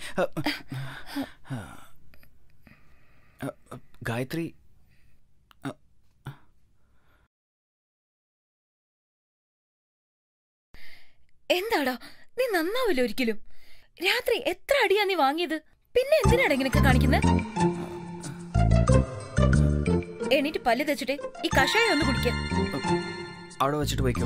അ, അ, അ, ഗായത്രി എന്താടാ നീ നന്നാവില്ല ഒരിക്കലും രാത്രി എത്ര അടിയാ നീ വാങ്ങിയത് പിന്നെ എന്തിനാടാ ഇങ്ങനെയൊക്കെ കാണിക്കുന്നത് എണീറ്റ് പല്ല് തെച്ചിട്ട് ഈ കഷായം ഒന്ന് കുടിക്ക അവിടെ വെച്ചിട്ട് പോയിക്കോ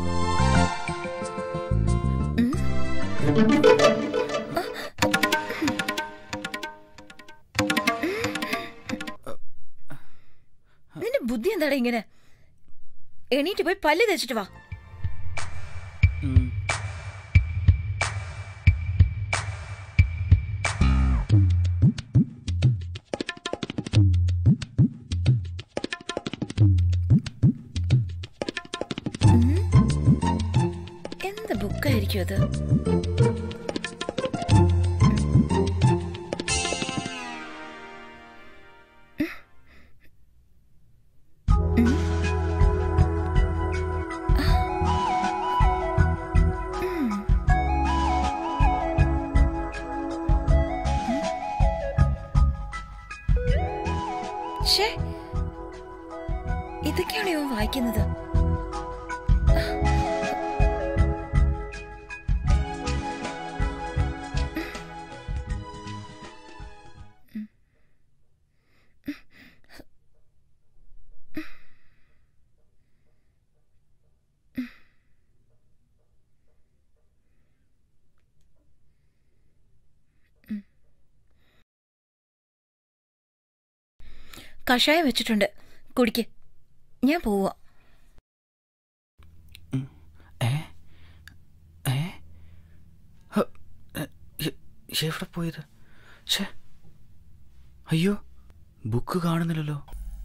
നിന്റെ ബുദ്ധി എന്താടാ ഇങ്ങനെ എണീറ്റ് പോയി പല്ല് തെച്ചിട്ട് വാ ഉം. എന്ത് ബുക്കായിരിക്കും അത് ഷേ ഇതൊക്കെയാണ് ഇവൻ വായിക്കുന്നത് കഷായം വെച്ചിട്ടുണ്ട് കുടിക്ക് ഞാൻ പോവാ ഏ ഏ ഹ, എ, എ- എവിടെ പോയത് ഛേ അയ്യോ ബുക്ക് കാണുന്നില്ലല്ലോ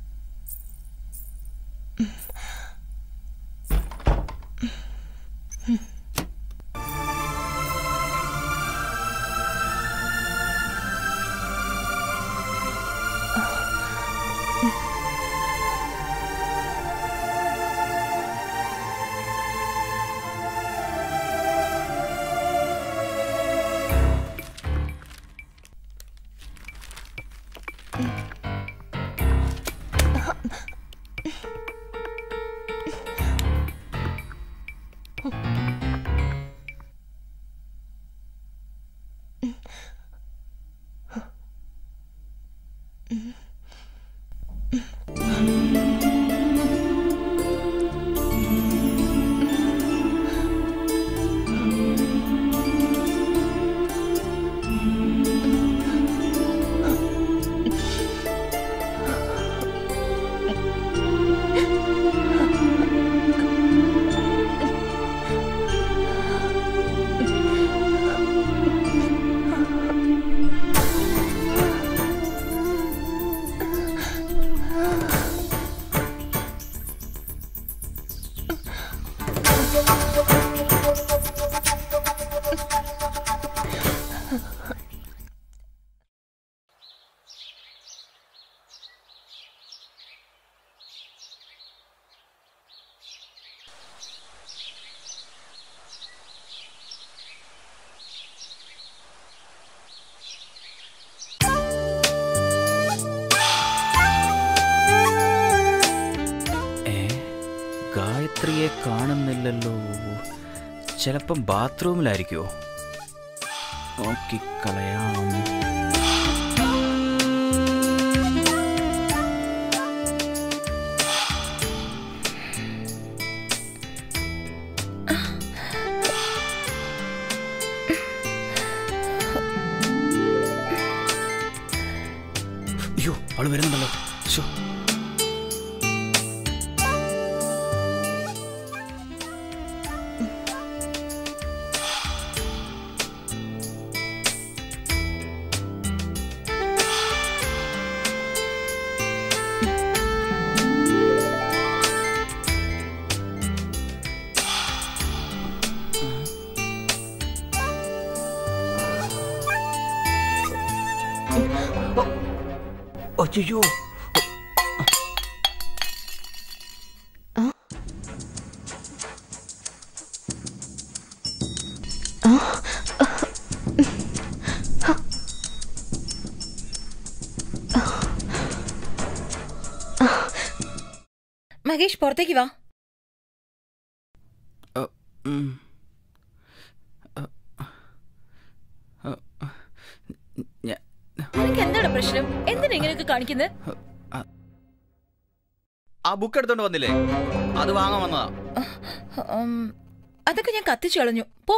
ഏ ഗായത്രിയെ കാണുന്നില്ലല്ലോ ചിലപ്പം ബാത്റൂമിലായിരിക്കുമോ നോക്കിക്കളയാം അയ്യോ അവള് വരുന്നുണ്ടല്ലോ ശോ അയ്യോ മഹേഷ് പുറത്തേക്ക് വാ ഉം. അ, അ, ഞാ- നിനക്ക് എന്താണ് പ്രശ്നം എന്തിനാ ഇങ്ങനെയൊക്കെ കാണിക്കുന്നത് ആ ബുക്ക് എടുത്തോണ്ട് വന്നില്ലേ അത് വാങ്ങാൻ വന്നതാ ഉം, അതൊക്കെ ഞാൻ കത്തിച്ചു കളഞ്ഞു പോ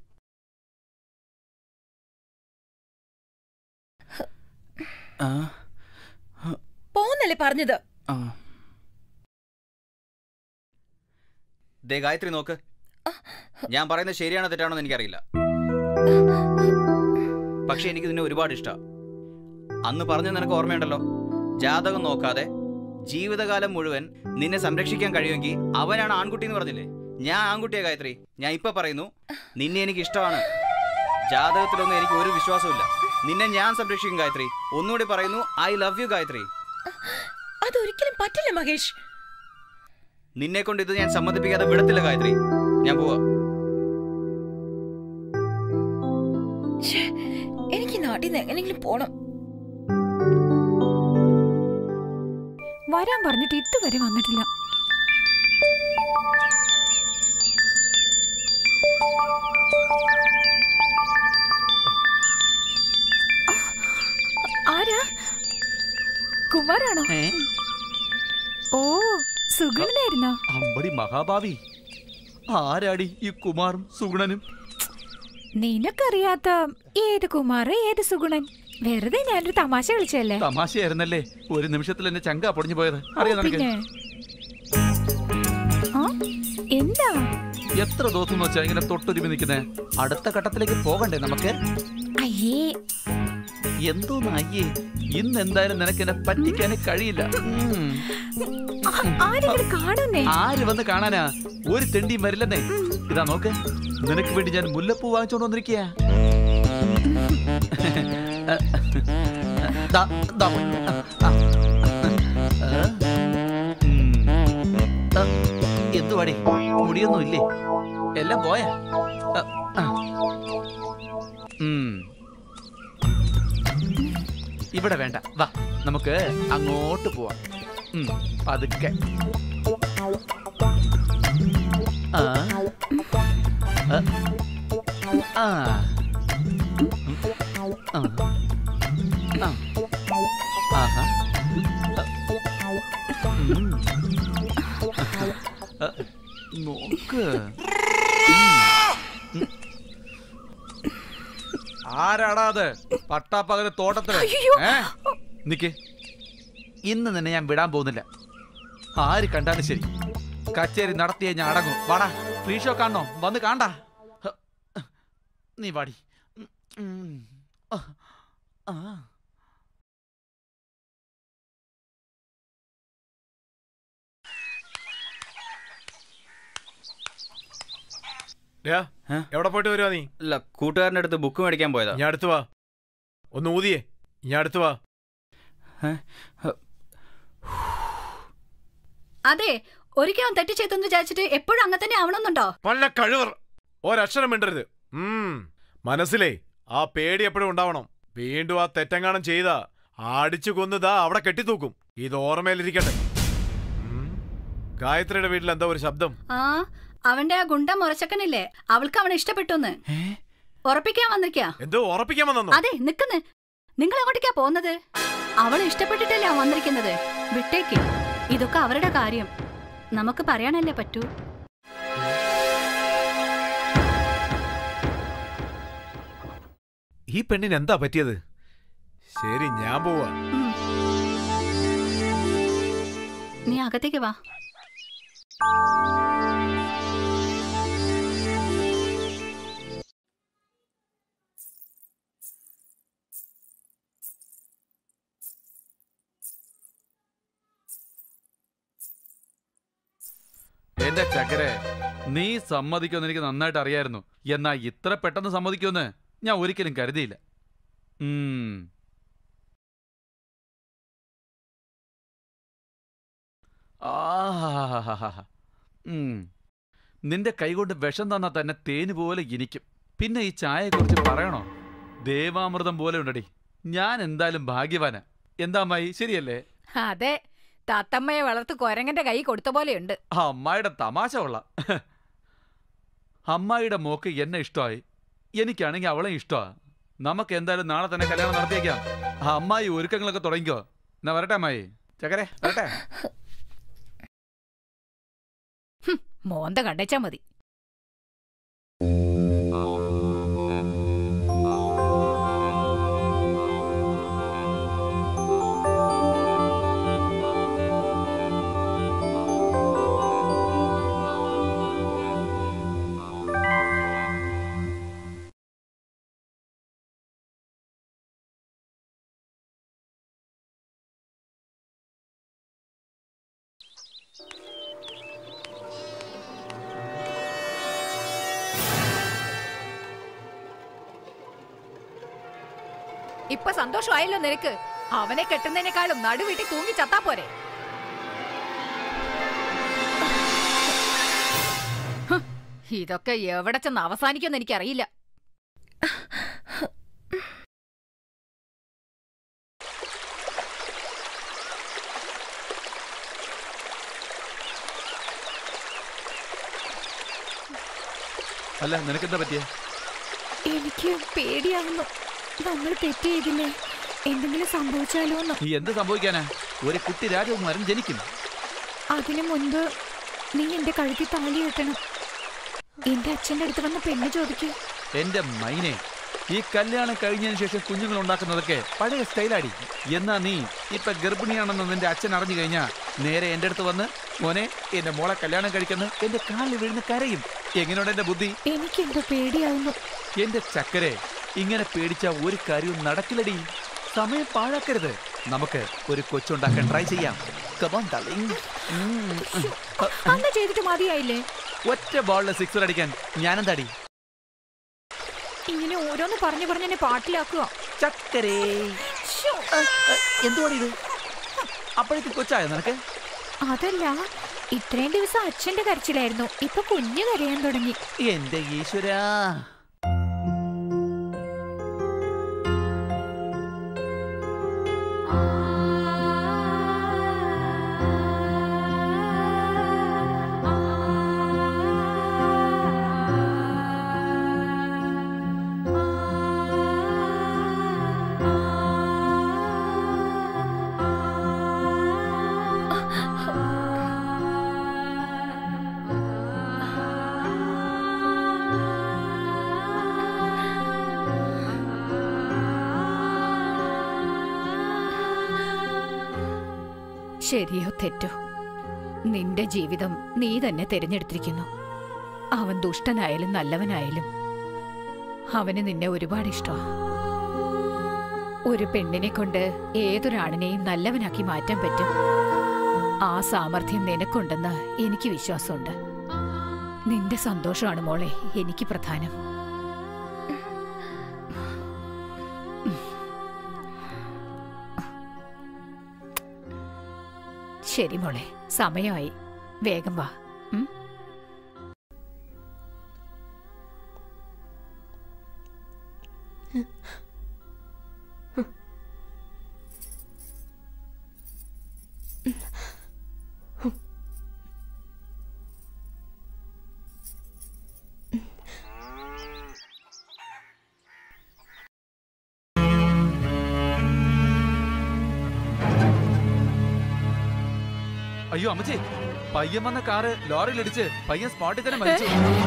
ആ, പോന്നല്ലേ പറഞ്ഞത് ആ. ദേ ഗായത്രി നോക്ക് ഞാൻ പറയുന്നത് ശരിയാണോ തെറ്റാണോ എന്ന് എനിക്കറിയില്ല പക്ഷെ എനിക്ക് നിന്നെ ഒരുപാട് ഇഷ്ടമാണ് അന്ന് പറഞ്ഞ നിനക്ക് ഓർമ്മയുണ്ടല്ലോ ജാതകം നോക്കാതെ ജീവിതകാലം മുഴുവൻ നിന്നെ സംരക്ഷിക്കാൻ കഴിയുമെങ്കിൽ അവനാണ് ആൺകുട്ടി എന്ന് പറഞ്ഞില്ലേ ഞാൻ ആൺകുട്ടിയെ ഗായത്രി ഞാൻ ഇപ്പൊ പറയുന്നു നിന്നെ എനിക്ക് ഇഷ്ടമാണ് ജാതകത്തിലൊന്നും എനിക്ക് ഒരു വിശ്വാസമില്ല നിന്നെ ഞാൻ സംരക്ഷിക്കും ഗായത്രി ഒന്നുകൂടി പറയുന്നു ഐ ലവ് യു ഗായത്രി അതൊരിക്കലും പറ്റില്ല മഹേഷ് നിന്നെ കൊണ്ട് ഇത് ഞാൻ സമ്മതിപ്പിക്കാതെ വിടത്തില്ല ഗായത്രി ഞാൻ പോവാ ശ്ശേ, എനിക്ക് ഈ നാട്ടിൽ നിന്ന് എങ്ങനെയെങ്കിലും പോണം വരാൻ പറഞ്ഞിട്ട് ഇതുവരെ വന്നിട്ടില്ല ആരാ കുമാരാണോ ഓ സുഗണനായിരുന്നോ അമ്പടി മഹാഭാവി ആരാടി ഈ കുമാറും സുഗുണനും നിനക്കറിയാത്ത ഏത് കുമാർ ഏത് സുഗുണൻ വെറുതെ ഞാനൊരു തമാശ കളിച്ചല്ലേ തമാശയായിരുന്നല്ലേ ഒരു നിമിഷത്തിൽ എന്നെ ചങ്ക പൊടിഞ്ഞു പോയത് അറിയാം നിനക്ക് പിന്നെ ആ എന്താ എത്ര ദിവസം വെച്ചാ ഇങ്ങനെ തൊട്ടൊരുമി നിൽക്കുന്നേ അടുത്ത ഘട്ടത്തിലേക്ക് പോകണ്ടേ നമുക്ക് അയ്യേ എന്തോന്ന് അയ്യേ ഇന്ന് എന്തായാലും നിനക്ക് എന്നെ പറ്റിക്കാനേ കഴിയില്ല ഉം. ആ- ആരെങ്കിലും കാണുന്നേ ആര് വന്ന് കാണാനാ ഒരു തെണ്ടിയും വരില്ലെന്നേ ഇതാ നോക്ക് നിനക്ക് വേണ്ടി ഞാൻ മുല്ലപ്പൂ വാങ്ങിച്ചോണ്ട് വന്നിരിക്കുക എന്തുവാടി മുടിയൊന്നും ഇല്ലേ എല്ലാം പോയാ അ, ആ. ഉം. ഇവിടെ വേണ്ട വാ നമുക്ക് അങ്ങോട്ട് പോവാം ഉം, പതുക്കെ ആ ആ. ആ. ആ. ആ. ആഹാ. ഉം. ആ. നോക്ക് ആരാടാ അത് പട്ടാപ്പകല് തോട്ടത്തില് അയ്യോ. ഏ? നിക്ക് ഇന്ന് നിന്നെ ഞാൻ വിടാൻ പോകുന്നില്ല ആര് കണ്ടാലും ശരി കച്ചേരി നടത്തിയേ ഞാൻ അടങ്ങും വാടാ ഫ്രീ ഷോ കാണണോ വന്ന് കാണ്ട നീ വാടി ഉം, ഉം. ആ. ആ. ഡാ, ഏ? എവിടെ പോയിട്ട് വരുവാ നീ അല്ല കൂട്ടുകാരൻ്റെ അടുത്ത് ബുക്ക് മേടിക്കാൻ പോയതാ ഞാൻ അടുത്ത് വാ ഒന്ന് ഊതിയേ ഞാൻ അടുത്ത് വാ അതെ ഒരിക്കൽ അവൻ തെറ്റ് ചെയ്തെന്ന് വിചാരിച്ചിട്ട് എപ്പോഴും അങ്ങനെ തന്നെ ആവണമെന്നുണ്ടോ പല്ല കഴിവർ ഒരക്ഷരം മിണ്ടരുത് ഉം മനസ്സിലേ ആ പേടി എപ്പോഴും ഉണ്ടാവണം വീണ്ടും ആ തെറ്റങ്ങാണം ചെയ്താ അടിച്ചു കൊന്നതാ അവിടെ കെട്ടിത്തൂക്കും ഇത് ഓർമ്മയിലിരിക്കട്ടെ ഉം. ഗായത്രിയുടെ വീട്ടിൽ എന്താ ഒരു ശബ്ദം ആ അവന്റെ ആ ഗുണ്ട മുറച്ചക്കനില്ലേ അവൾക്ക് അവനെ ഇഷ്ടപ്പെട്ടു ഉറപ്പിക്കാൻ വന്നിരിക്കാ എന്തോ ഉറപ്പിക്കാൻ വന്നോ അതെ നിക്കുന്ന് നിങ്ങൾ എങ്ങോട്ടേക്കാ പോകുന്നത് അവളെ ഇഷ്ടപ്പെട്ടിട്ടല്ലേ അവൻ വന്നിരിക്കുന്നത് വിട്ടേക്ക് ഇതൊക്കെ അവരുടെ കാര്യം നമുക്ക് പറയാനല്ലേ പറ്റൂ ഈ പെണ്ണിന് എന്താ പറ്റിയത് ശരി ഞാൻ പോവാ ഉം. നീ അകത്തേക്ക് വാ എന്റെ ചക്കരെ നീ സമ്മതിക്കുമെന്ന് എനിക്ക് നന്നായിട്ട് അറിയായിരുന്നു എന്നാ ഇത്ര പെട്ടെന്ന് സമ്മതിക്കുമെന്ന് ഞാൻ ഒരിക്കലും കരുതിയില്ല ഉം. ആഹാഹാഹാഹാ. ഉം. നിന്റെ കൈകൊണ്ട് വിഷം തന്നാ തന്നെ തേന് പോലെ ഇനിക്കും പിന്നെ ഈ ചായയെക്കുറിച്ച് പറയണോ ദേവാമൃതം പോലെ ഉണ്ടടി ഞാൻ എന്തായാലും ഭാഗ്യവാനാ എന്താ അമ്മായി ശരിയല്ലേ അതെ തത്തമ്മയെ വളർത്ത് കൊരങ്ങന്റെ കൈ കൊടുത്ത പോലെയുണ്ട് ആ അമ്മായിയുടെ തമാശ കൊള്ളാം അമ്മായിയുടെ മോക്ക് എന്നെ ഇഷ്ടമായി എനിക്കാണെങ്കിൽ അവളെ ഇഷ്ടമാ നമുക്ക് എന്തായാലും നാളെ തന്നെ കല്യാണം നടത്തിയേക്കാം ആ അമ്മായി ഒരുക്കങ്ങളൊക്കെ തുടങ്ങിക്കോ എന്നാ വരട്ടെ അമ്മായി ചക്കരെ വരട്ടെ മോന്ത കണ്ടേച്ചാ മതി ഇപ്പൊ സന്തോഷമായല്ലോ നിനക്ക് അവനെ കെട്ടുന്നതിനേക്കാളും നടുവീട്ടി തൂങ്ങി ചത്താ പോരെ ഹ്, ഇതൊക്കെ എവിടെ ചെന്ന് അവസാനിക്കുമെന്ന് എനിക്കറിയില്ല അല്ല നിനക്കെന്താ പറ്റിയേ എനിക്ക് പേടിയാവുന്നു നമ്മൾ തെറ്റ് ചെയ്തില്ലേ എന്തെങ്കിലും സംഭവിച്ചാലോ എന്ന് നീ എന്ത് സംഭവിക്കാനാ ഒരു കുട്ടി രാജകുമാരൻ ജനിക്കും അതിനു മുൻപ് നീ എന്റെ കഴുത്തിൽ താലി കെട്ടണം എന്റെ അച്ഛന്റെ അടുത്ത് വന്ന് പെണ്ണ് ചോദിക്കൂ എന്റെ മൈനെ ഈ കല്യാണം കഴിഞ്ഞതിന് ശേഷം കുഞ്ഞുങ്ങൾ ഉണ്ടാക്കുന്നതൊക്കെ പഴയ സ്റ്റൈലാടി എന്നാ നീ ഇപ്പൊ ഗർഭിണിയാണെന്ന് നിന്റെ അച്ഛൻ അറിഞ്ഞു കഴിഞ്ഞാ നേരെ എന്റെ അടുത്ത് വന്ന് മോനെ എന്റെ മോളെ കല്യാണം കഴിക്കുന്ന എന്റെ കാലിൽ വീഴുന്ന കരയും എങ്ങനെയുണ്ട് എന്റെ ബുദ്ധി എനിക്കെന്തോ പേടിയാവുന്നു എന്റെ ചക്കരെ ഇങ്ങനെ പേടിച്ച ഒരു കാര്യവും നടക്കില്ലടി സമയം പാഴാക്കരുത് നമുക്ക് ഒരു കൊച്ചുണ്ടാക്കാൻ ട്രൈ ചെയ്യാം Come on, darling. ഉം. അന്ന് ചെയ്തിട്ട് മതിയായില്ലേ ഒറ്റ ബോളിൽ സിക്സർ അടിക്കാൻ ഞാനെന്താടി ഇങ്ങനെ ഓരോന്ന് പറഞ്ഞു പറഞ്ഞ് എന്നെ പാട്ടിലാക്കുക ചക്കരേ എന്തുവാണ് ഇത് അപ്പോഴേക്ക് കൊച്ചായോ നിനക്ക് അതല്ല ഇത്രയും ദിവസം അച്ഛന്റെ കരച്ചിലായിരുന്നു ഇപ്പൊ കുഞ്ഞു കരയാൻ തുടങ്ങി എന്റെ ഈശ്വരാ ശരിയോ തെറ്റോ നിന്റെ ജീവിതം നീ തന്നെ തിരഞ്ഞെടുത്തിരിക്കുന്നു അവൻ ദുഷ്ടനായാലും നല്ലവനായാലും അവന് നിന്നെ ഒരുപാട് ഇഷ്ടമാ ഒരു പെണ്ണിനെ കൊണ്ട് ഏതൊരാണിനെയും നല്ലവനാക്കി മാറ്റാൻ പറ്റും ആ സാമർഥ്യം നിനക്കുണ്ടെന്ന് എനിക്ക് വിശ്വാസമുണ്ട് നിന്റെ സന്തോഷമാണ് മോളെ എനിക്ക് പ്രധാനം ശരി മോളെ സമയമായി വേഗം വാ ഉം? അയ്യോ അമ്മച്ചി പയ്യൻ വന്ന കാറ് ലോറിയിലിടിച്ച് പയ്യൻ സ്പോട്ടിൽ തന്നെ മരിച്ചു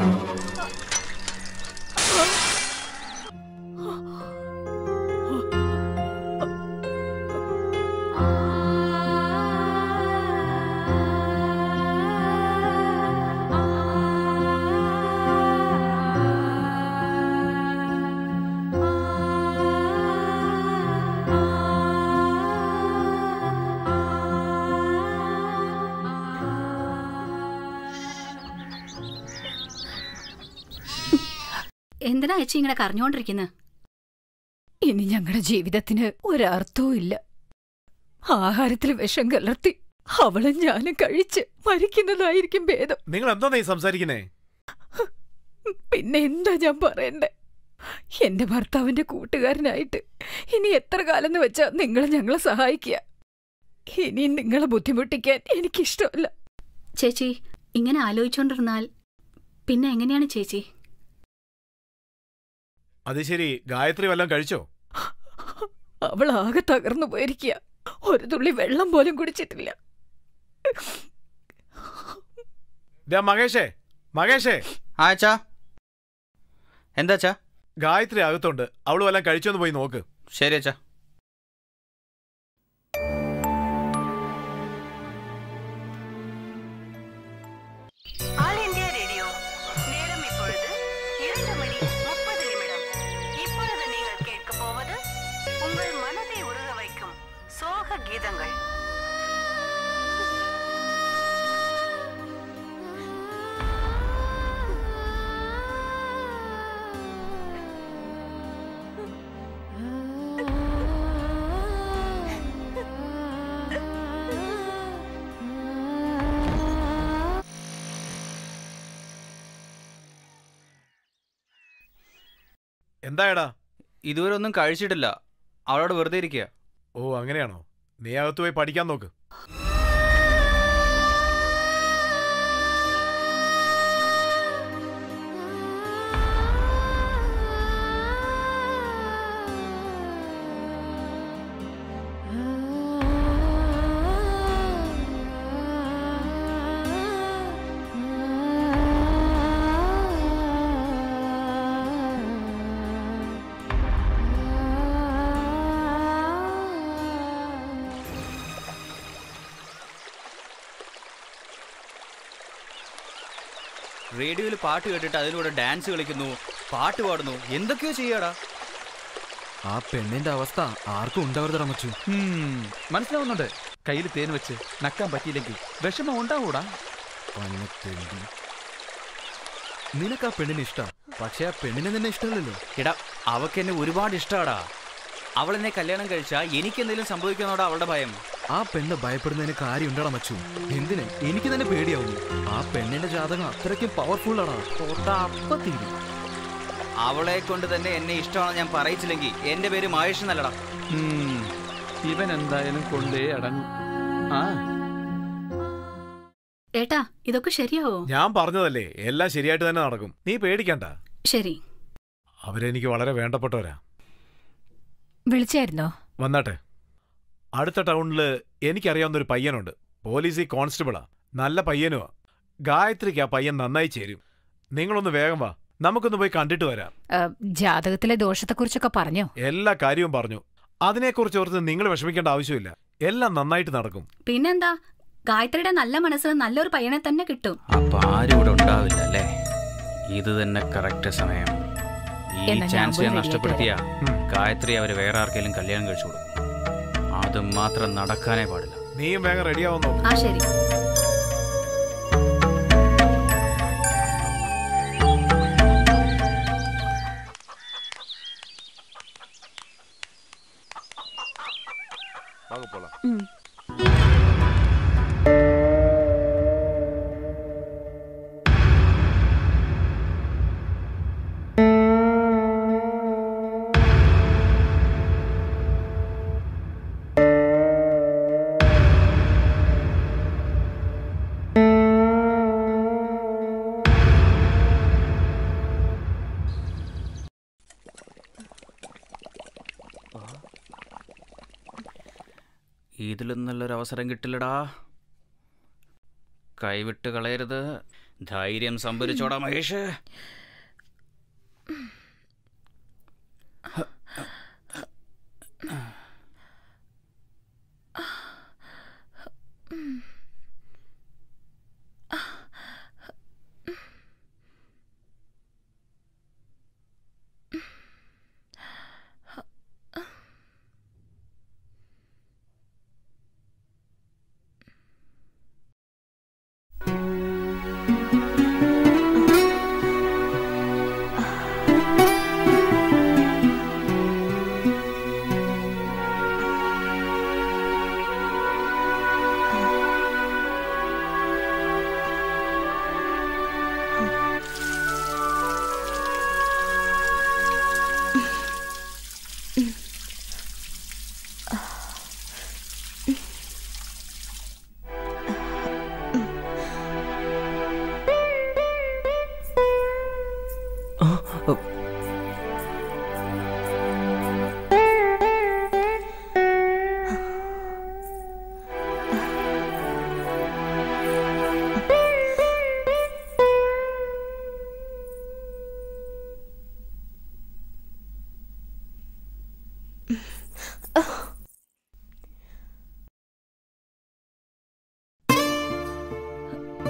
എന്തിനാ ചേച്ചി ഇങ്ങനെ കരഞ്ഞോണ്ടിരിക്കുന്നത് ഇനി ഞങ്ങളുടെ ജീവിതത്തിന് ഒരർത്ഥവും ഇല്ല ആഹാരത്തിൽ വിഷം കലർത്തി അവളും ഞാനും കഴിച്ച് മരിക്കുന്നതായിരിക്കും ഭേദം നിങ്ങൾ എന്താ നീ സംസാരിക്കുന്നേ പിന്നെ എന്താ ഞാൻ പറയണ്ടേ എന്റെ ഭർത്താവിന്റെ കൂട്ടുകാരനായിട്ട് ഇനി എത്ര കാലം എന്ന് വെച്ചാ നിങ്ങൾ ഞങ്ങളെ സഹായിക്കുക ഇനിയും നിങ്ങളെ ബുദ്ധിമുട്ടിക്കാൻ എനിക്കിഷ്ടമല്ല ചേച്ചി ഇങ്ങനെ ആലോചിച്ചോണ്ടിരുന്നാൽ പിന്നെ എങ്ങനെയാണ് ചേച്ചി അത് ശരി ഗായത്രി വല്ലതും കഴിച്ചോ അവൾ ആകെ തകർന്നു പോയിരിക്കുക ഒരു തുള്ളി വെള്ളം പോലും കുടിച്ചിട്ടില്ല ദേ മകേഷേ മകേഷേ ആ അച്ഛാ എന്താ അച്ഛാ ഗായത്രി അകത്തുണ്ട് അവള് വല്ലതും കഴിച്ചോന്ന് പോയി നോക്ക് ശരി അച്ഛാ ஆல் இந்தியா ரேடியோ நேரம் இப்பொழுது இரண்டு மணி முப்பது நிமிடம் இப்பொழுது நீங்கள் கேட்க போவது உங்கள் மனதை உருக வைக்கும் சோக கீதங்கள் എന്തായടാ ഇതുവരെ ഒന്നും കഴിച്ചിട്ടില്ല അവളോട് വെറുതെ ഇരിക്കുക ഓ അങ്ങനെയാണോ നീ അകത്ത് പോയി പഠിക്കാൻ നോക്ക് റേഡിയോയിൽ പാട്ട് കേട്ടിട്ട് അതിലൂടെ ഡാൻസ് കളിക്കുന്നു പാട്ട് പാടുന്നു എന്തൊക്കെയോ ചെയ്യാടാ ആ പെണ്ണിന്റെ അവസ്ഥ ആർക്കും ഉണ്ടാവരുതട മച്ചു ഹും, മനസ്സിലാവുന്നുണ്ട് കയ്യിൽ തേൻ വെച്ച് നക്കാൻ പറ്റിയില്ലെങ്കിൽ വിഷമം ഉണ്ടാവൂടാ പന്നത്തെണ്ടി നിനക്ക് ആ പെണ്ണിനെ ഇഷ്ടം പക്ഷെ ആ പെണ്ണിനെ നിന്നെ ഇഷ്ടമല്ലല്ലോ എടാ അവക്ക് എന്നെ ഒരുപാട് ഇഷ്ടമാടാ അവൾ എന്നെ കല്യാണം കഴിച്ചാ എനിക്ക് എന്തെങ്കിലും സംഭവിക്കുന്നോടാ അവളുടെ ഭയം ആ പെണ്ണ് ഭയപ്പെടുന്നതിന് കാര്യമുണ്ടടാ മച്ചു എന്തിന് എനിക്ക് തന്നെ പേടിയാവുന്നു ആ പെണ്ണിന്റെ ജാതകം അത്രയ്ക്കും പവർഫുൾ ആടാ തൊട്ട അപ്പ തീരും അവളെ കൊണ്ട് തന്നെ എന്നെ ഇഷ്ടമാണെന്ന് ഞാൻ പറയിച്ചില്ലെങ്കിൽ എന്റെ പേര് മഹേഷ് എന്നല്ലടാ ഉം, ഇവൻ എന്തായാലും കൊണ്ടേ അടങ്ങും ആ ഏട്ടാ ഇതൊക്കെ ശരിയാവോ ഞാൻ പറഞ്ഞതല്ലേ എല്ലാം ശരിയായിട്ട് തന്നെ നടക്കും നീ പേടിക്കണ്ട ശരി അവരെനിക്ക് വളരെ വേണ്ടപ്പെട്ടവരാ വിളിച്ചായിരുന്നോ വന്നാട്ടെ അടുത്ത ടൗണില് എനിക്കറിയാവുന്ന ഒരു പയ്യനുണ്ട് പോലീസി കോൺസ്റ്റബിളാ നല്ല പയ്യനുമാ ഗായത്രിക്ക് ആ പയ്യൻ നന്നായി ചേരും നിങ്ങളൊന്ന് വേഗം വാ നമുക്കൊന്ന് പോയി കണ്ടിട്ട് വരാം ആ, ജാതകത്തിലെ ദോഷത്തെക്കുറിച്ചൊക്കെ പറഞ്ഞോ എല്ലാ കാര്യവും പറഞ്ഞു അതിനെക്കുറിച്ച് ഓർത്ത് നിങ്ങൾ വിഷമിക്കേണ്ട ആവശ്യമില്ല എല്ലാം നന്നായിട്ട് നടക്കും പിന്നെന്താ ഗായത്രിയുടെ നല്ല മനസ്സ് നല്ലൊരു പയ്യനെ തന്നെ കിട്ടും അപ്പൊ ആരും ഇവിടെ ഉണ്ടാവില്ല അല്ലേ ഇത് തന്നെ കറക്റ്റ് സമയം ഈ എന്നാ ഞാൻ ചാൻസ് പോയി ഞാൻ ready നഷ്ടപ്പെടുത്തിയ ഉം. ഗായത്രി അവര് വേറെ ആർക്കെങ്കിലും കല്യാണം കഴിച്ചു കൊടുക്കും അത് മാത്രം നടക്കാനേ പാടില്ല നീയും വേഗം റെഡിയാവാൻ നോക്കും ആ ശരി ഇതിലും നല്ലൊരു അവസരം കിട്ടില്ലടാ കൈവിട്ട് കളയരുത് ധൈര്യം സംഭരിച്ചോടാ മഹേഷ്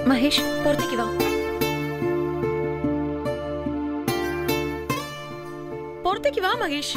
മഹേഷ് പുറത്തേക്ക് വാ പുറത്തേക്ക് വാ മഹേഷ്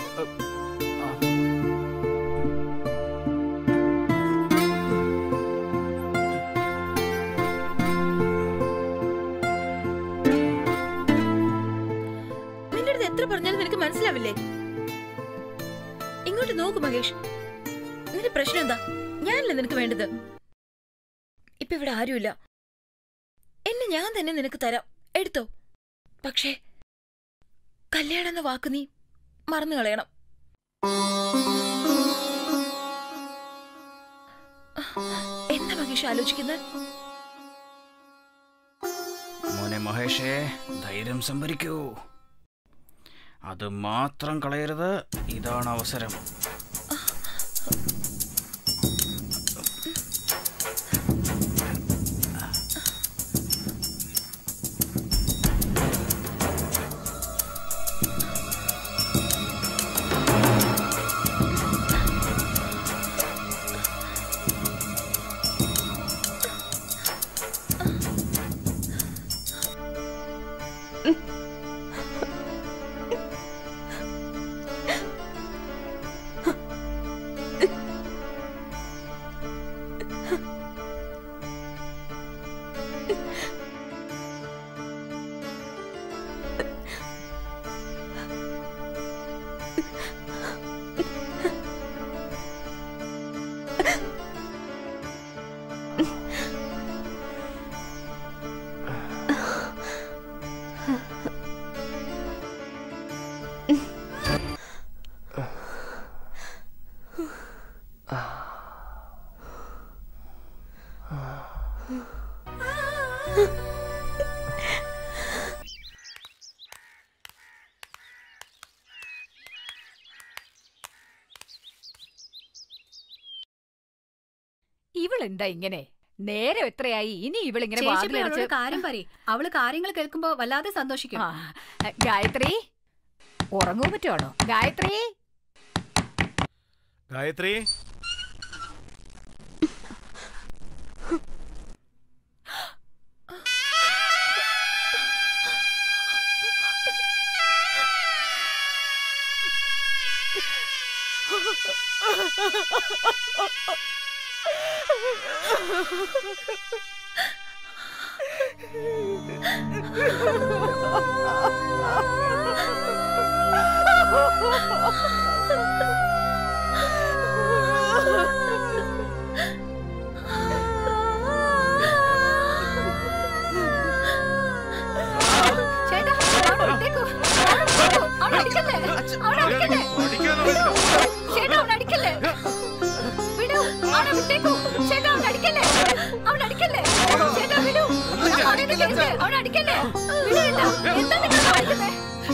നിന്റെ അടുത്ത് എത്ര പറഞ്ഞാലും നിനക്ക് മനസ്സിലാവില്ലേ ഇങ്ങോട്ട് നോക്കു മഹേഷ് നിന്റെ പ്രശ്നം എന്താ ഞാനല്ലേ നിനക്ക് വേണ്ടത് ഇപ്പൊ ഇവിടെ ആരുമില്ല എന്നെ ഞാൻ തന്നെ നിനക്ക് തരാം എടുത്തോ പക്ഷേ കല്യാണം എന്ന വാക്ക് നീ മറന്നു കളയണം എന്താ മഹേഷ് ആലോചിക്കുന്നത് മോനെ മഹേഷേ ധൈര്യം സംഭരിക്കൂ അത് മാത്രം കളയരുത് ഇതാണ് അവസരം ഇവളെന്താ ഇങ്ങനെ നേരം എത്രയായി ഇനി ഇവളിങ്ങനെ ചേച്ചി വാതിലടച്ച് അവളോട് കാര്യം പറയും അവള് കാര്യങ്ങൾ കേൾക്കുമ്പോ വല്ലാതെ സന്തോഷിക്കും ആ, ഗായത്രി ഉറങ്ങൂ പറ്റുവാണോ ഗായത്രി ഗായത്രി ചേട്ടാ അവളെ വിട്ടേക്കൂ. അവളെ വിട്ടേക്കൂ. അവളെ അടിക്കല്ലേ? അവളെ അടിക്കല്ലേ? ചേട്ടാ അവളെ അടിക്കല്ലേ? വിടൂ. അവളെ വിട്ടേക്കൂ. ചേട്ടാ അവളെ അടിക്കല്ലേ? അവളെ അടിക്കല്ലേ? ചേട്ടാ വിടൂ. അവളെ കേൾക്ക്. അവളെ അടിക്കല്ലേ? വിടൂല്ല. എന്താ നിങ്ങൾ കാണിക്കുന്നേ?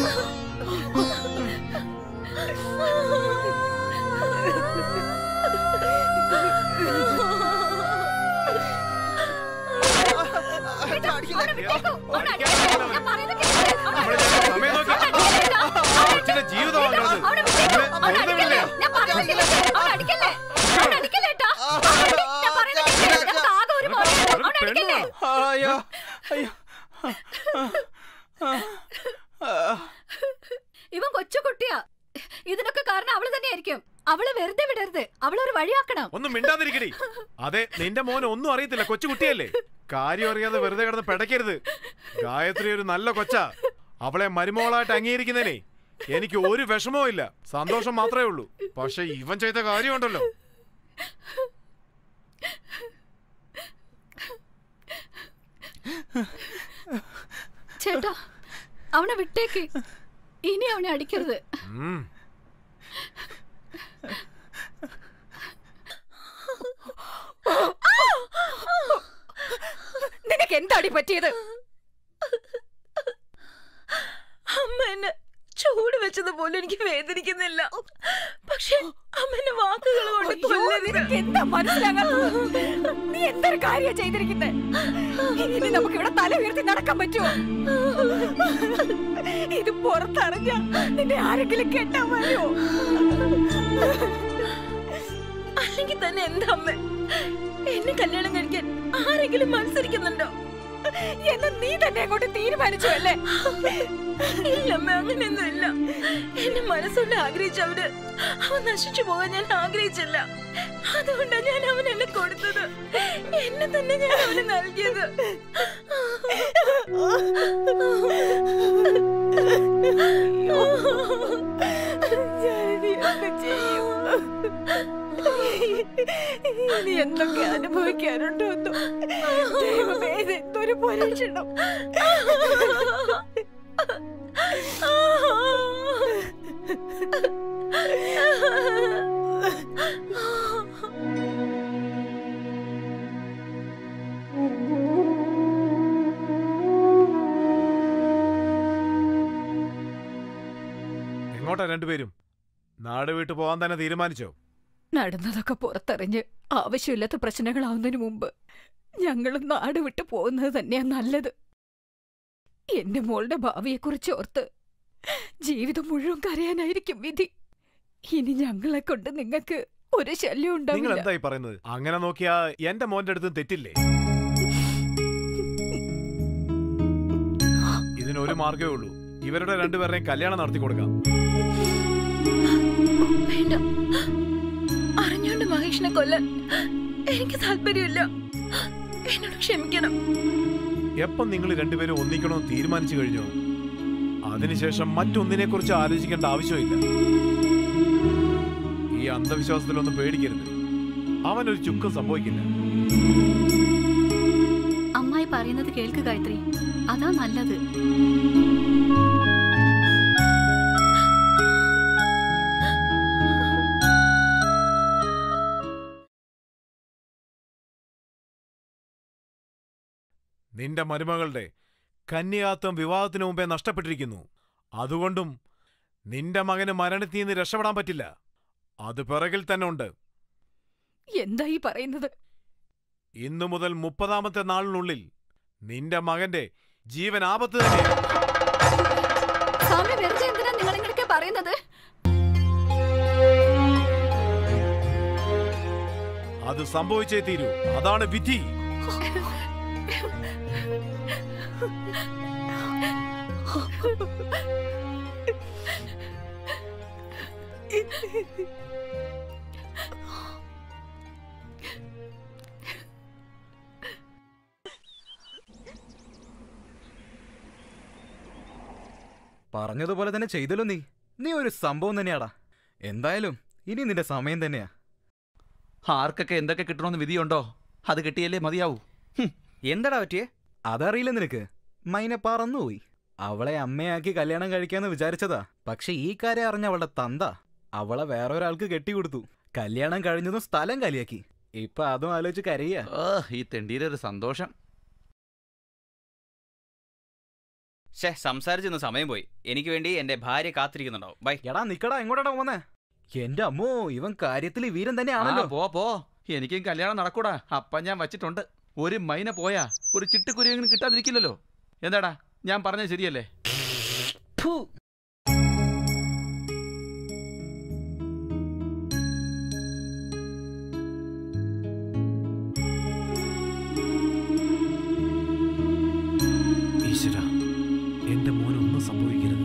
ചേട്ടാ, അവളെ വിട്ടേക്കൂ. അവളെ അടിക്കല്ലേ? ഞാൻ പറയുന്നത് കേൾക്ക്. അവളെ സമയം നോക്കി അവളെ അടിക്കല്ലേ ചേട്ടാ? അച്ഛന്റെ ജീവിതമാണ് ചേട്ടാ, അത്. അവളെ വിട്ടേക്കൂ. അവളെ വെറുതെ അടിക്കല്ലേ? വിടില്ല. ഞാൻ പറയുന്നത് കേൾക്ക്. അവളെ അടിക്കല്ലേ? അവളെ അടിക്കല്ലേ ഏട്ടാ? അവളെ- ഞാൻ പറയുന്നത് കേൾക്ക്. ഞങ്ങൾക്ക് ആകെ ഒരു മോളേ ഉള്ളൂ. അവളെ അടിക്കല്ലേ? അയ്യോ അയ്യോ ഇവൻ കൊച്ചു കുട്ടിയാ ഇതിനൊക്കെ കാരണം അവള് തന്നെയായിരിക്കും അവളെ വെറുതെ വിടരുത് അവളൊരു വഴിയാക്കണം ഒന്നും മിണ്ടാതിരിക്കടി അതെ നിന്റെ മോൻ ഒന്നും അറിയത്തില്ല കൊച്ചു കുട്ടിയല്ലേ കാര്യം അറിയാതെ വെറുതെ കിടന്ന് പിടയ്ക്കരുത് ഗായത്രി ഒരു നല്ല കൊച്ചാ അവളെ മരുമോളായിട്ട് അംഗീകരിക്കുന്നതിനെ എനിക്ക് ഒരു വിഷമവും ഇല്ല സന്തോഷം മാത്രമേ ഉള്ളൂ പക്ഷെ ഇവൻ ചെയ്ത കാര്യമുണ്ടല്ലോ ചേട്ടാ അവനെ വിട്ടേക്ക് ഇനി അവനെ അടിക്കരുത് ഉം. നിനക്ക് എന്താടി പറ്റിയത് അമ്മ എന്നെ ചൂട് വെച്ചത് പോലും എനിക്ക് വേദനിക്കുന്നില്ല പക്ഷെ അമ്മന്റെ വാക്കുകൾ കൊണ്ട് അയ്യോ, കൊല്ലരുത്. നിനക്ക് എന്താ മനസ്സിലാകാത്തത് നീ എന്തൊരു കാര്യ ചെയ്തിരിക്കുന്നേ ഇനി നമുക്ക് ഇവിടെ തല ഉയർത്തി നടക്കാൻ പറ്റുമോ ഇത് പുറത്തറിഞ്ഞ നിന്നെ ആരെങ്കിലും കെട്ടാൻ വരുമോ അല്ലെങ്കിൽ തന്നെ എന്താ അമ്മ എന്നെ കല്യാണം കഴിക്കാൻ ആരെങ്കിലും മത്സരിക്കുന്നുണ്ടോ എന്ന് നീ തന്നെ അങ്ങോട്ട് തീരുമാനിച്ചു അല്ലേ ഇല്ലമ്മ അങ്ങനെയൊന്നും ഇല്ല എന്റെ മനസ്സുകൊണ്ട് ആഗ്രഹിച്ചവര് അവൻ നശിച്ചു പോകാൻ ഞാൻ ആഗ്രഹിച്ചില്ല അതുകൊണ്ടാണ് ഞാൻ അവൻ എന്നെ കൊടുത്തത് എന്നെ തന്നെ ഞാൻ അവന് നൽകിയത് ഞാനിനി എന്ത് ചെയ്യും? ഇനി എന്തൊക്കെ അനുഭവിക്കാനുണ്ടോ എന്തോ ദൈവമേ ഇത് എന്തൊരു പരീക്ഷണം എങ്ങോട്ടാ രണ്ടുപേരും നാട് വിട്ടു പോകാൻ തന്നെ തീരുമാനിച്ചോ നടന്നതൊക്കെ പുറത്തറിഞ്ഞ് ആവശ്യമില്ലാത്ത പ്രശ്നങ്ങളാവുന്നതിന് മുമ്പ് ഞങ്ങൾ നാട് വിട്ടു പോകുന്നത് തന്നെയാ നല്ലത് എന്റെ മോളുടെ ഭാവിയെക്കുറിച്ച് ഓർത്ത് ജീവിതം മുഴുവൻ കരയാനായിരിക്കും വിധി ഇനി ഞങ്ങളെ കൊണ്ട് നിങ്ങൾക്ക് ഒരു ശല്യം നിങ്ങൾ ഉണ്ടാവില്ല എന്തായി പറയുന്നത് അങ്ങനെ നോക്കിയാ എന്റെ മോന്റെ അടുത്തും തെറ്റില്ലേ ഇതിനൊരു മാർഗമേ ഉള്ളൂ ഇവരുടെ രണ്ടുപേരുടെയും കല്യാണം നടത്തി കൊടുക്കാം വേണ്ട അറിഞ്ഞോണ്ട് മഹേഷിനെ കൊല്ലാൻ എനിക്ക് താല്പര്യമില്ല എന്നോട് ക്ഷമിക്കണം എപ്പം നിങ്ങൾ രണ്ടുപേരും ഒന്നിക്കണമെന്ന് തീരുമാനിച്ചു കഴിഞ്ഞോ അതിനുശേഷം മറ്റൊന്നിനെ കുറിച്ച് ആലോചിക്കേണ്ട ആവശ്യമില്ല ഈ അന്ധവിശ്വാസത്തിലൊന്നും പേടിക്കരുത് അവനൊരു ചുക്കും സംഭവിക്കില്ല അമ്മായി പറയുന്നത് കേൾക്ക് ഗായത്രി അതാ നല്ലത് നിന്റെ മരുമകളുടെ കന്യാത്വം വിവാഹത്തിനു മുമ്പേ നഷ്ടപ്പെട്ടിരിക്കുന്നു അതുകൊണ്ടും നിന്റെ മകന് മരണത്തിൽ നിന്ന് രക്ഷപ്പെടാൻ പറ്റില്ല അത് പിറകിൽ തന്നെ ഉണ്ട് എന്താ ഈ പറയുന്നത് ഇന്നു മുതൽ മുപ്പതാമത്തെ നാളിനുള്ളിൽ നിന്റെ മകന്റെ ജീവൻ ആപത്ത് തന്നെ സ്വാമി വെറുതെ എന്തിനാ നിങ്ങൾ ഇങ്ങനെയൊക്കെ പറയുന്നത് അത് സംഭവിച്ചേ തീരൂ അതാണ് വിധി പറഞ്ഞതുപോലെ തന്നെ ചെയ്തല്ലോ നീ നീ ഒരു സംഭവം തന്നെയാടാ എന്തായാലും ഇനി നിന്റെ സമയം തന്നെയാ ആർക്കൊക്കെ എന്തൊക്കെ കിട്ടണമെന്ന് വിധിയുണ്ടോ അത് കിട്ടിയല്ലേ മതിയാവൂ എന്താടാ പറ്റിയേ അതറിയില്ല നിനക്ക് മൈന പറന്നുപോയി അവളെ അമ്മയാക്കി കല്യാണം കഴിക്കാന്ന് വിചാരിച്ചതാ പക്ഷെ ഈ കാര്യം അറിഞ്ഞ അവളുടെ തന്ത അവളെ വേറെ ഒരാൾക്ക് കെട്ടിക്കൊടുത്തു കല്യാണം കഴിഞ്ഞതും സ്ഥലം കാലിയാക്കി ഇപ്പൊ അതും ആലോചിച്ച് കരയ്യ ഓ ഈ തെണ്ടിയുടെ ഒരു സന്തോഷം ഷേ സംസാരിച്ചൊന്ന് സമയം പോയി എനിക്ക് വേണ്ടി എന്റെ ഭാര്യ കാത്തിരിക്കുന്നുണ്ടാവും ബൈ എടാ നിക്കടാ എങ്ങോട്ടാ പോന്നെ എന്റെ അമ്മോ ഇവൻ കാര്യത്തിൽ വീരൻ തന്നെയാണല്ലോ ആ, പോ പോ എനിക്കും കല്യാണം നടക്കൂടാ അപ്പം ഞാൻ വച്ചിട്ടുണ്ട് ഒരു മൈന പോയാ ഒരു ചിട്ടുക്കുരുവെങ്കിലും കിട്ടാതിരിക്കില്ലല്ലോ എന്താടാ ഞാൻ പറഞ്ഞത് ശരിയല്ലേ ഫു. ഈശ്വര എന്റെ മോനൊന്നും സംഭവിക്കരുത്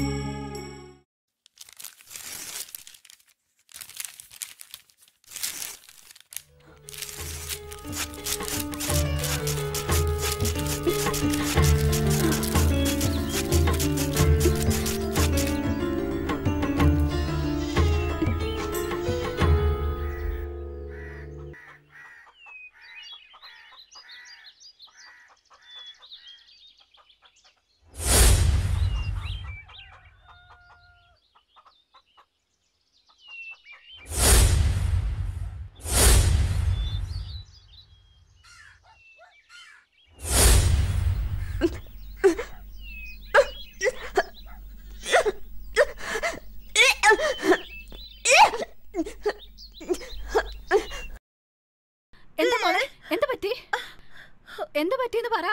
എന്താ മോളെ എന്താ പറ്റി എന്താ പറ്റിയെന്ന് പറ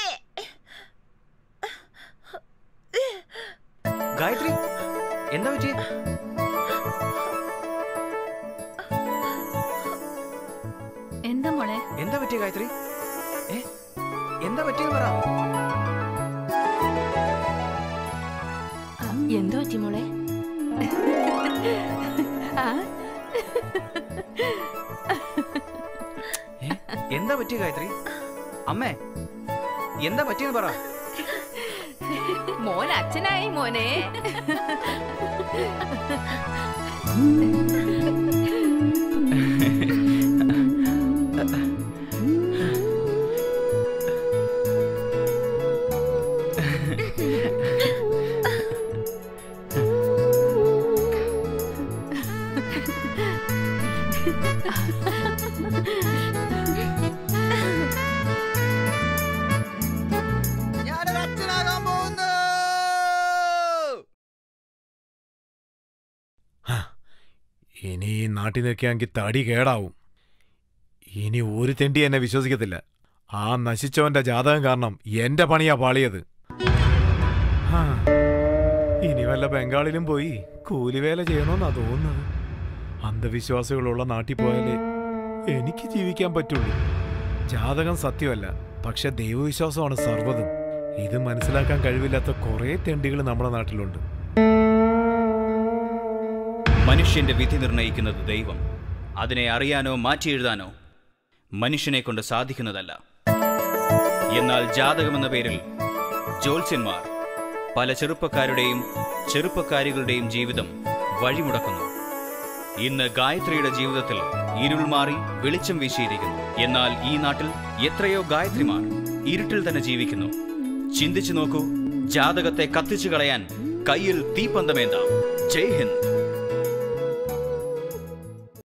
ഗായത്രി എന്താ പറ്റിയേ എന്താ മോളെ എന്താ പറ്റിയ ഗായത്രി ഏ എന്താ പറ്റിയെന്ന് പറ എന്തോ പറ്റി മോളെ ആ ഏ? എന്താ പറ്റിയ ഗായത്രി അമ്മേ എന്താ പറ്റിയെന്ന് പറ മോൻ അച്ഛനായി മോനെ ഞാനൊരു അച്ഛനാകാൻ പോകുന്നു ഇനി ഈ നാട്ടിൽ നിൽക്കുകയാണെങ്കിൽ തടി കേടാവും ഇനി ഒരു തെണ്ടി എന്നെ വിശ്വസിക്കത്തില്ല ആ നശിച്ചവന്റെ ജാതകം കാരണം എന്റെ പണിയാ പാളിയത് ഹാ, ഇനി വല്ല ബംഗാളിലും പോയി കൂലിവേല ചെയ്യണമെന്നാ തോന്നുന്നത് അന്ധവിശ്വാസികളുള്ള നാട്ടിൽ പോയാലേ എനിക്ക് ജീവിക്കാൻ പറ്റുള്ളൂ ജാതകം സത്യമല്ല പക്ഷെ ദൈവവിശ്വാസമാണ് സർവ്വതും ഇത് മനസ്സിലാക്കാൻ കഴിവില്ലാത്ത കുറേ തെണ്ടികൾ നമ്മുടെ നാട്ടിലുണ്ട് മനുഷ്യന്റെ വിധി നിർണയിക്കുന്നത് ദൈവം അതിനെ അറിയാനോ മാറ്റി എഴുതാനോ മനുഷ്യനെ കൊണ്ട് സാധിക്കുന്നതല്ല എന്നാൽ ജാതകമെന്ന പേരിൽ ജ്യോത്സ്യന്മാർ പല ചെറുപ്പക്കാരുടെയും ചെറുപ്പക്കാരികളുടെയും ജീവിതം വഴിമുടക്കുന്നു ഇന്ന് ഗായത്രിയുടെ ജീവിതത്തിൽ ഇരുൾ മാറി വെളിച്ചം വീശിയിരിക്കുന്നു എന്നാൽ ഈ നാട്ടിൽ എത്രയോ ഗായത്രിമാർ ഇരുട്ടിൽ തന്നെ ജീവിക്കുന്നു ചിന്തിച്ചു നോക്കൂ ജാതകത്തെ കത്തിച്ചു കളയാൻ കയ്യിൽ തീപ്പന്തമേന്താം ജയ് ഹിന്ദ്